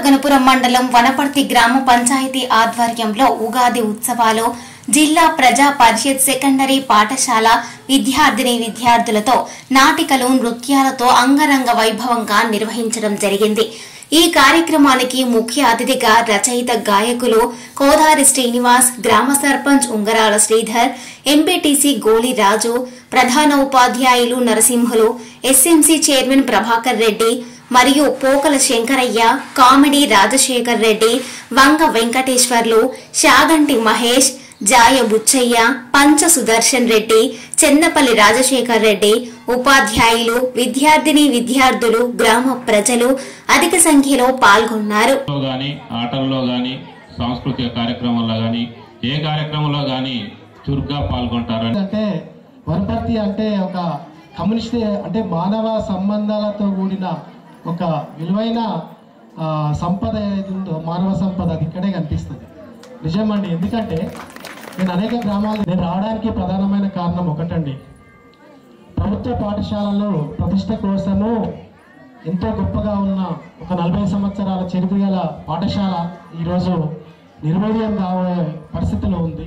గణపురం మండలం వనపర్తి గ్రామ పంచాయతీ ఆధ్వర్యంలో ఉగాది ఉత్సవాలు జిల్లా ప్రజా పరిషత్ సెకండరీ పాఠశాల విద్యార్థిని విద్యార్థులతో నాటికలు నృత్యాలతో అంగరంగ వైభవంగా నిర్వహించడం జరిగింది ఈ కార్యక్రమానికి ముఖ్య అతిథిగా రచయిత గాయకులు కోదారి శ్రీనివాస్ గ్రామ సర్పంచ్ ఉంగరాల శ్రీధర్ ఎంపీటీసీ గోలి రాజు ప్రధాన ఉపాధ్యాయులు నరసింహులు ఎస్ఎంసీ చైర్మన్ ప్రభాకర్ రెడ్డి మరియు పోకల శంకరయ్య కామెడీ రాజశేఖర్ రెడ్డి వంగ వెంకటేశ్వర్లు షాగంటి మహేష్ జాయ బుచ్చయ్య పంచ సుదర్శన్ రెడ్డి చెన్నపల్లి రాజశేఖర్ రెడ్డి ఉపాధ్యాయులు విద్యార్థిని విద్యార్థులు గ్రామ ప్రజలు అధిక సంఖ్యలో పాల్గొన్నారు లో కానీ ఆటల్లో కానీ సాంస్కృతిక కార్యక్రమాల్లో కానీ ఏ కార్యక్రమంలో కానీ చురుగ్గా పాల్గొంటారు అంటే వనపర్తి అంటే ఒక కమ్యూనిస్ట్ అంటే మానవ సంబంధాలతో కూడిన ఒక విలువైన ఆ, సంపద ఏది ఉందో మానవ సంపద అది ఇక్కడే కనిపిస్తుంది నిజమండి ఎందుకంటే నేను అనేక గ్రామాలు నేను రావడానికి ప్రధానమైన కారణం ఒకటండి ప్రభుత్వ పాఠశాలలో ప్రతిష్ట కోసము ఎంతో గొప్పగా ఉన్న ఒక నలభై సంవత్సరాల చరిత్ర గల పాఠశాల ఈరోజు నిర్వీర్యం కావే పరిస్థితిలో ఉంది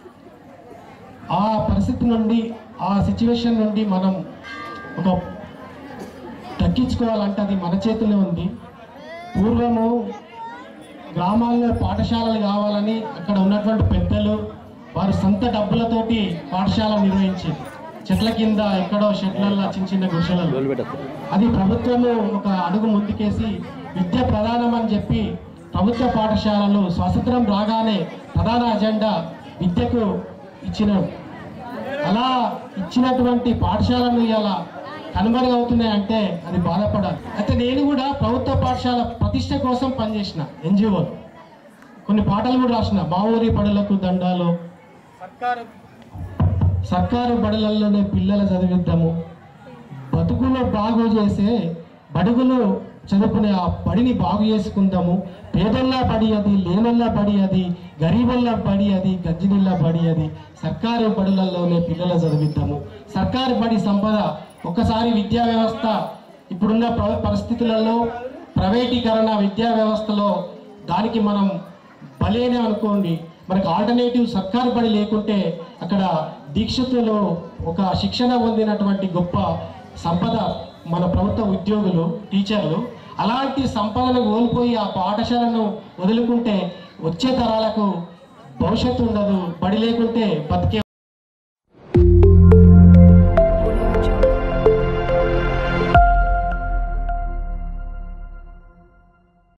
ఆ పరిస్థితి నుండి ఆ సిచ్యువేషన్ నుండి మనం ఒక తగ్గించుకోవాలంటే అది మన చేతిలో ఉంది పూర్వము గ్రామాల్లో పాఠశాలలు కావాలని అక్కడ ఉన్నటువంటి పెద్దలు వారు సొంత డబ్బులతోటి పాఠశాల నిర్వహించేది చెట్ల కింద ఎక్కడో షెడ్లల్లో చిన్న చిన్న గుడిసెలలో అది ప్రభుత్వము ఒక అడుగు ముందుకేసి విద్య ప్రధానం అని చెప్పి ప్రభుత్వ పాఠశాలలు స్వాతంత్రం రాగానే ప్రధాన అజెండా విద్యకు ఇచ్చిన అలా ఇచ్చినటువంటి పాఠశాలను ఇలా కనుమరుగవుతున్నాయంటే అది బాధపడాలి అయితే నేను కూడా ప్రభుత్వ పాఠశాల ప్రతిష్ట కోసం పనిచేసిన ఎన్జిఓ కొన్ని పాటలు కూడా రాసిన మా ఊరి పడులకు దండాలు సర్కారు బడులలోనే పిల్లల చదివిద్దాము బతుకులో బాగు చేసే బడుగులు చదువుకునే ఆ బడిని బాగు చేసుకుందాము పేదల్లా బడి అది లేనల్లా బడి అది గరీబల్లా బడి అది గజ్జినిల్లా బడి అది సర్కారు బడులలోనే పిల్లల చదివిద్దాము సర్కారు బడి సంపద ఒక్కసారి విద్యా వ్యవస్థ ఇప్పుడున్న ప్ర- పరిస్థితులలో ప్రైవేటీకరణ విద్యా వ్యవస్థలో దానికి మనం బలేనే అనుకోండి మనకు ఆల్టర్నేటివ్ సర్కారు బడి లేకుంటే అక్కడ దీక్షతులో ఒక శిక్షణ పొందినటువంటి గొప్ప సంపద మన ప్రభుత్వ ఉద్యోగులు టీచర్లు అలాంటి సంపదను కోల్పోయి ఆ పాఠశాలను వదులుకుంటే వచ్చే తరాలకు భవిష్యత్తు ఉండదు బడి లేకుంటే బతికే